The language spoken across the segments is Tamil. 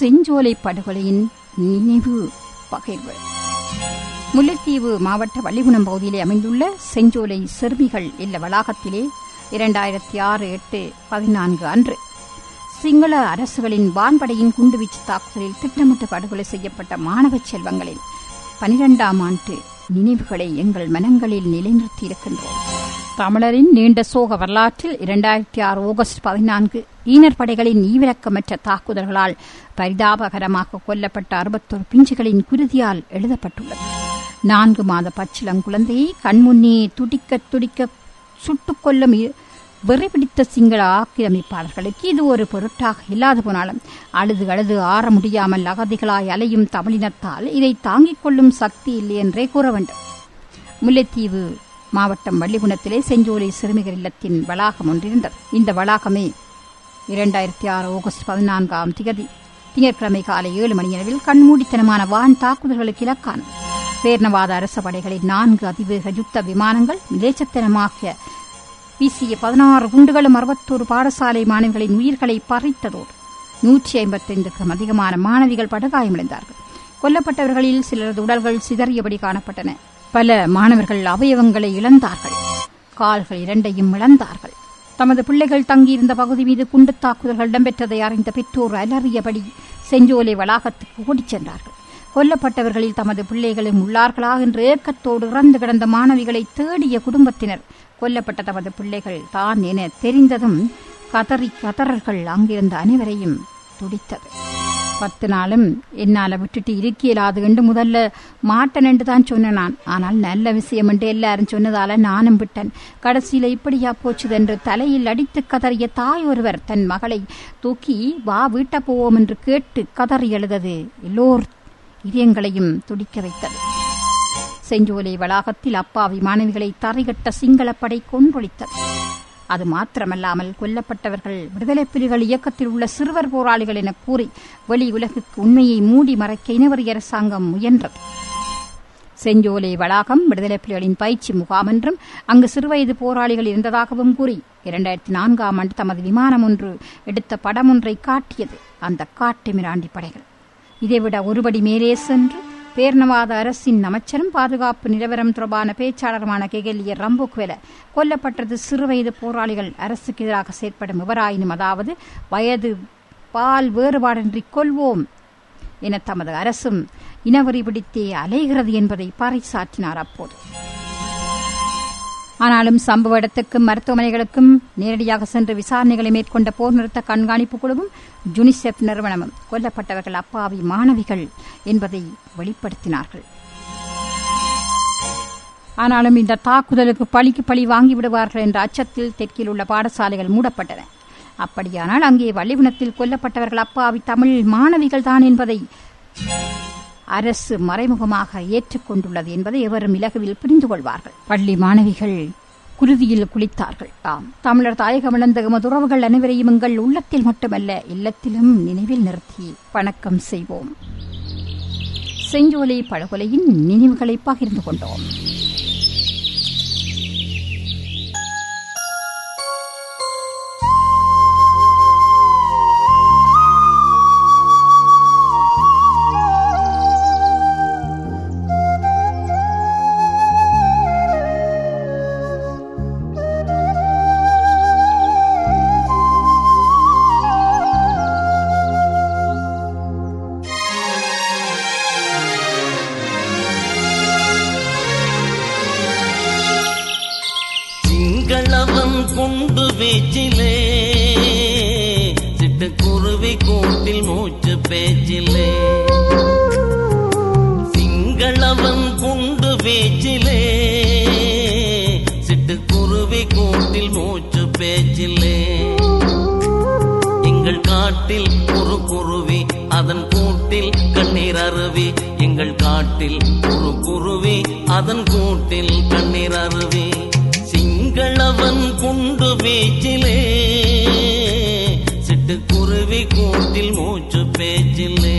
செஞ்சோலை படுகொலையின் நினைவு பகிர்வு முல்லைத்தீவு மாவட்ட வள்ளிகுணம் பகுதியிலே அமைந்துள்ள செஞ்சோலை சிறுமிகள் இல்ல வளாகத்திலே இரண்டாயிரத்தி ஆறு எட்டு பதினான்கு அன்று சிங்கள அரசுகளின் வான்படையின் குண்டுவீச்சு தாக்குதலில் திட்டமிட்டு படுகொலை செய்யப்பட்ட மாணவ செல்வங்களின் பனிரெண்டாம் ஆண்டு நினைவுகளை எங்கள் மனங்களில் நிலைநிறுத்தியிருக்கின்றோம் தமிழரின் நீண்ட சோக வரலாற்றில் இரண்டாயிரத்தி ஆறு ஆகஸ்ட் பதினான்கு ஈனர் படைகளின் ஈவிரக்கமற்ற தாக்குதல்களால் பரிதாபகரமாக கொல்லப்பட்ட அறுபத்தொரு பிஞ்சுகளின் குருதியால் எழுதப்பட்டுள்ளது நான்கு மாத பச்சிளங்குழந்தையை கண்முன்னே துடிக்க துடிக்க சுட்டுக் கொல்லும் வெறி பிடித்த சிங்கள ஆக்கிரமிப்பாளர்களுக்கு இது ஒரு பொருட்டாக இல்லாது போனாலும் அழுது அழுது ஆற முடியாமல் அகதிகளாய் அலையும் தமிழினத்தால் இதை தாங்கிக் கொள்ளும் சக்தி இல்லை என்றே கூற வேண்டும் முல்லைத்தீவு மாவட்டம் வள்ளிகுணத்திலே செஞ்சோலை சிறுமிகள் இல்லத்தின் வளாகம் ஒன்றிருந்தது இந்த வளாகமே இரண்டாயிரத்தி ஆறு ஆகஸ்ட் பதினான்காம் திகதி திங்கட்கிழமை காலை ஏழு மணியளவில் கண்மூடித்தனமான வான் தாக்குதல்களுக்கு இலக்கானது பேர்ணவாத அரச படைகளின் நான்கு அதிவேக யுத்த விமானங்கள் நிலைச்சத்தனமாக வீசிய பதினாறு குண்டுகளும் அறுபத்தோரு பாடசாலை மாணவிகளின் உயிர்களை பறித்ததோடு நூற்றி ஐம்பத்தைந்துக்கும் அதிகமான மாணவிகள் படுகாயமடைந்தார்கள் கொல்லப்பட்டவர்களில் சிலரது உடல்கள் சிதறியபடி காணப்பட்டன பல மாணவர்கள் அவயவங்களை இழந்தார்கள் கால்கள் இரண்டையும் இழந்தார்கள் தமது பிள்ளைகள் தங்கியிருந்த பகுதி மீது குண்டு தாக்குதல்கள் இடம்பெற்றதை அறிந்த பெற்றோர் அலறியபடி செஞ்சோலை வளாகத்துக்கு ஓடிச் சென்றார்கள் கொல்லப்பட்டவர்களில் தமது பிள்ளைகளும் உள்ளார்களா என்று ஏக்கத்தோடு இறந்து கிடந்த மாணவிகளை தேடிய குடும்பத்தினர் கொல்லப்பட்ட தமது பிள்ளைகள் தான் என தெரிந்ததும் கதறி கதறல்கள் அங்கிருந்த அனைவரையும் துடித்தது பத்து நாளும் என்னால விட்டுட்டு இருக்கியலாது என்று முதல்ல மாட்டன் என்று தான் சொன்னேன் நான் ஆனால் நல்ல விஷயம் என்று எல்லாரும் சொன்னதால நானும் விட்டேன் கடைசியில இப்படியா போச்சுது என்று தலையில் அடித்து கதறிய தாய் ஒருவர் தன் மகளை தூக்கி வா வீட்ட போவோம் என்று கேட்டு கதறி எழுதது எல்லோர் இதயங்களையும் துடிக்க வைத்தது செஞ்சோலை வளாகத்தில் அப்பாவி மாணவிகளை தரைகட்ட சிங்களப்படை கொன்றொழித்தது அது மாத்திரமல்லாமல் கொல்லப்பட்டவர்கள் விடுதலை புலிகள் இயக்கத்தில் உள்ள சிறுவர் போராளிகள் என கூறி வெளி உலகுக்கு உண்மையை மூடி மறைக்க இனவரி அரசாங்கம் முயன்றது செஞ்சோலை வளாகம் விடுதலை புலிகளின் பயிற்சி முகாம் என்றும் அங்கு சிறுவயது போராளிகள் இருந்ததாகவும் கூறி இரண்டாயிரத்தி நான்காம் ஆண்டு தமது விமானம் ஒன்று எடுத்த படம் ஒன்றை காட்டியது அந்த காட்டு மிராண்டி படைகள் இதைவிட ஒருபடி மேலே சென்று பேர்ணவாத அரசின் அமைச்சரும் பாதுகாப்பு நிலவரம் தொடர்பான பேச்சாளருமான கெகலிய ரம்புக்வெல கொல்லப்பட்டது சிறுவயது போராளிகள் அரசுக்கு எதிராக செயற்படும் எவராயினும் அதாவது வயது பால் வேறுபாடின்றி கொள்வோம் என தமது அரசும் இனவரி பிடித்தே அலைகிறது என்பதை பறைசாற்றினார் அப்போது ஆனாலும் சம்பவ இடத்துக்கும் மருத்துவமனைகளுக்கும் நேரடியாக சென்று விசாரணைகளை மேற்கொண்ட போர் நிறுத்த கண்காணிப்பு குழுவும் யுனிசெஃப் நிறுவனமும் கொல்லப்பட்டவர்கள் அப்பாவி மாணவிகள் என்பதை வெளிப்படுத்தினார்கள் ஆனாலும் இந்த தாக்குதலுக்கு பழிக்கு பழி வாங்கிவிடுவார்கள் என்ற அச்சத்தில் தெற்கில் உள்ள பாடசாலைகள் மூடப்பட்டன அப்படியானால் அங்கே வள்ளிகுணத்தில் கொல்லப்பட்டவர்கள் அப்பாவி தமிழ் மாணவிகள் தான் என்பதை அரசு மறைமுகமாக ஏற்றுக்கொண்டுள்ளது என்பதை எவரும் இலகுவில் புரிந்து கொள்வார்கள் பள்ளி மாணவிகள் குருதியில் குளித்தார்கள் ஆம் தமிழர் தாயகம் இழந்த எமது உறவுகள் அனைவரையும் எங்கள் உள்ளத்தில் மட்டுமல்ல இல்லத்திலும் நினைவில் நிறுத்தி வணக்கம் செய்வோம் செஞ்சோலை படுகொலையின் நினைவுகளை பகிர்ந்து கொண்டோம் சிங்களவன் குண்டு வீச்சிலே சிட்டுக்குருவி கூட்டில் மூச்சு பேச்சிலே சிங்களவன் குண்டு வீச்சிலே சிட்டுக்குருவி கூட்டில் மூச்சு பேச்சிலே எங்கள் காட்டில் ஒரு குருவி அதன் கூட்டில் கண்ணீர் அருவி எங்கள் காட்டில் ஒரு குருவி அதன் கூட்டில் கண்ணீர் அருவி சிங்களவன் குண்டு வீச்சிலே சிட்டுக்குருவி கூட்டில் மூச்சு பேச்சிலே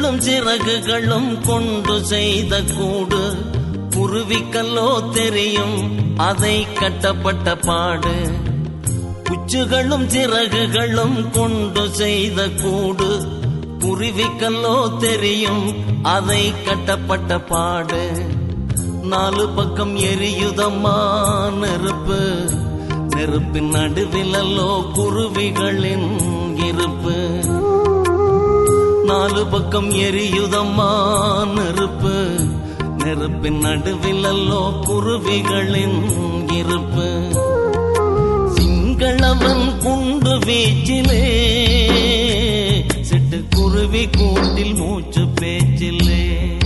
குச்சுகளும் சிறகுகளும் கொண்டு செய்த கூடு குருவிக்கல்லோ தெரியும் அதை கட்டப்பட்ட பாடு குச்சுகளும் சிறகுகளும் கொண்டு செய்த கூடு குருவிக்கல்லோ தெரியும் அதை கட்டப்பட்ட பாடு நாலு பக்கம் எரியுதம்மா நெருப்பு நெருப்பின் நடுவிலல்லோ குருவிகளின் இருப்பு நாலு பக்கம் எரியுதம்மா நெருப்பு நெருப்பின் நடுவிலல்லோ குருவிகளின் இருப்பு சிங்களவன் குண்டு வீச்சிலே சிட்டு குருவி கூட்டில் மூச்சு பேச்சிலே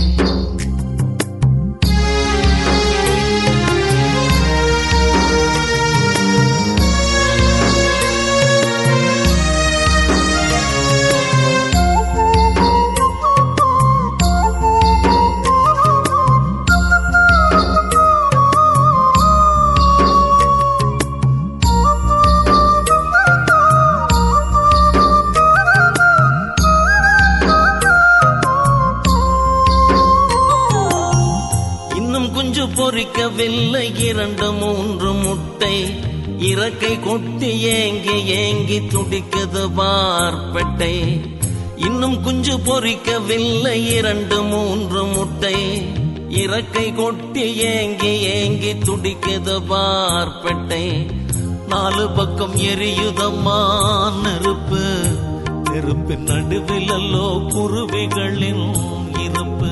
இன்னும் குஞ்சு பொறிக்கவில்லை இரண்டு மூன்று முட்டை இறக்கை கொட்டி ஏங்கி ஏங்கி துடிக்குது பார்ப்பட்டை இன்னும் குஞ்சு பொறிக்கவில்லை இரண்டு மூன்று முட்டை இறக்கை கொட்டி ஏங்கி ஏங்கி துடிக்குது பார்ப்பட்டை நாலு பக்கம் எரியுதம்மா நெருப்பு நெருப்பின் நடுவிலல்லோ குருவிகளின் இருப்பு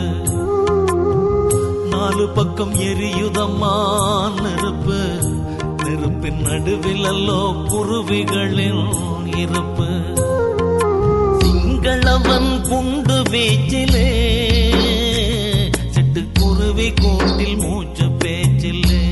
நாலு பக்கம் எரியுதம்மா நெருப்பு நெருப்பின் நடுவிலல்லோ குருவிகளின் இருப்பு சிங்களவன் குண்டு வீச்சிலே சிட்டு குருவி கூட்டில் மூச்சு பேச்சிலே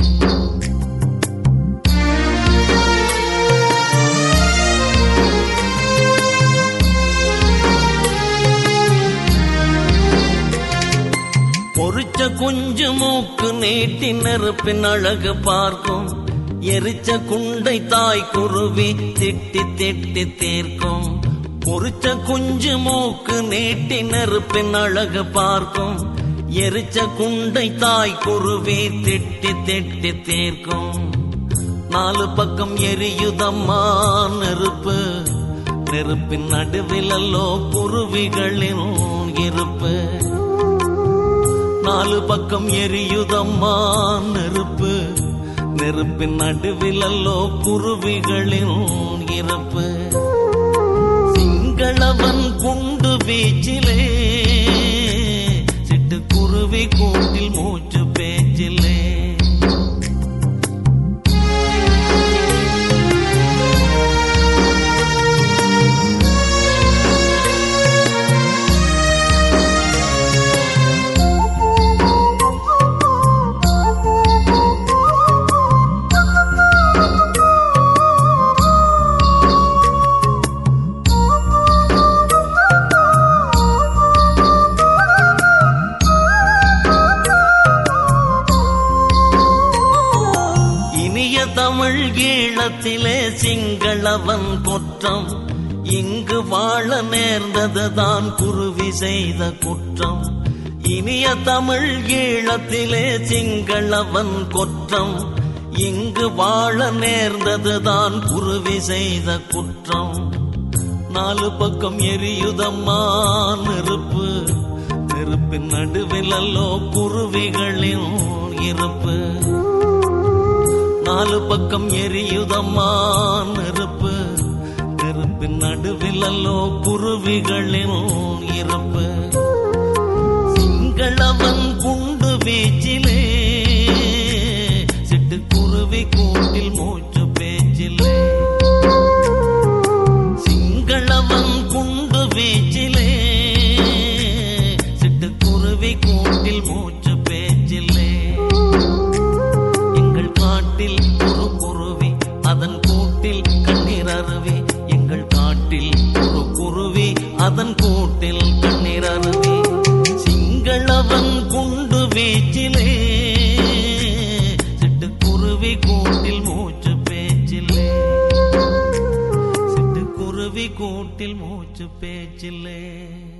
பொறிச்ச குஞ்சு மூக்கு நீட்டி நெருப்பின் அழகு பார்க்கும் எரிச்ச குண்டை தாய் குருவி திட்டி திட்டி தீர்க்கும் பொறிச்ச குஞ்சு மூக்கு நீட்டி நெருப்பின் அழகு பார்க்கும் எரிச்ச குண்டை தாய் குருவி திட்டி திட்டி தீர்க்கும் நாலு பக்கம் எரியுதம்மா நெருப்பு நெருப்பின் நடுவிலல்லோ குருவிகளின் இருப்பு நாலு பக்கம் எரியுதம்மா நெருப்பு நெருப்பின் நடுவிலல்லோ குருவிகளின் இருப்பு சிங்களவன் குண்டு வீச்சிலே சிட்டு குருவி கூட்டில் மூச்சு பேச்சிலே இனிய தமிழ் ஈழத்திலே சிங்களவன் குற்றம் இங்கு வாழ நேர்ந்ததுதான் குருவி செய்த குற்றம் இனிய தமிழ் ஈழத்திலே சிங்களவன் குற்றம் இங்கு வாழ நேர்ந்ததுதான் குருவி செய்த குற்றம் நாலு பக்கம் எரியுதம்மா நெருப்பு நெருப்பின் நடுவிலல்லோ குருவிகளின் இருப்பு நாலு பக்கம் எரியுதம்மா நெருப்பு நெருப்பின் நடுவிலல்லோ குருவிகளின் இருப்பு சிங்களவன் குண்டு வீச்சிலே சிட்டு குருவி கூட்டில் மூச்சு பேச்சிலே சிங்களவன் குண்டு வீச்சிலே சிட்டு குருவி கூட்டில் மூச்சு பேச்சிலே எங்கள் காட்டில் ஒரு குருவி அதன் கூட்டில் கண்ணீர் அருவி எங்கள் காட்டில் ஒரு குருவி அதன் கூட்டில் கண்ணீர் அருவி சிங்களவன் குண்டு வீச்சிலே சிட்டு குருவி கூட்டில் மூச்சு பேச்சிலே சிட்டு குருவி கூட்டில் மூச்சு பேச்சிலே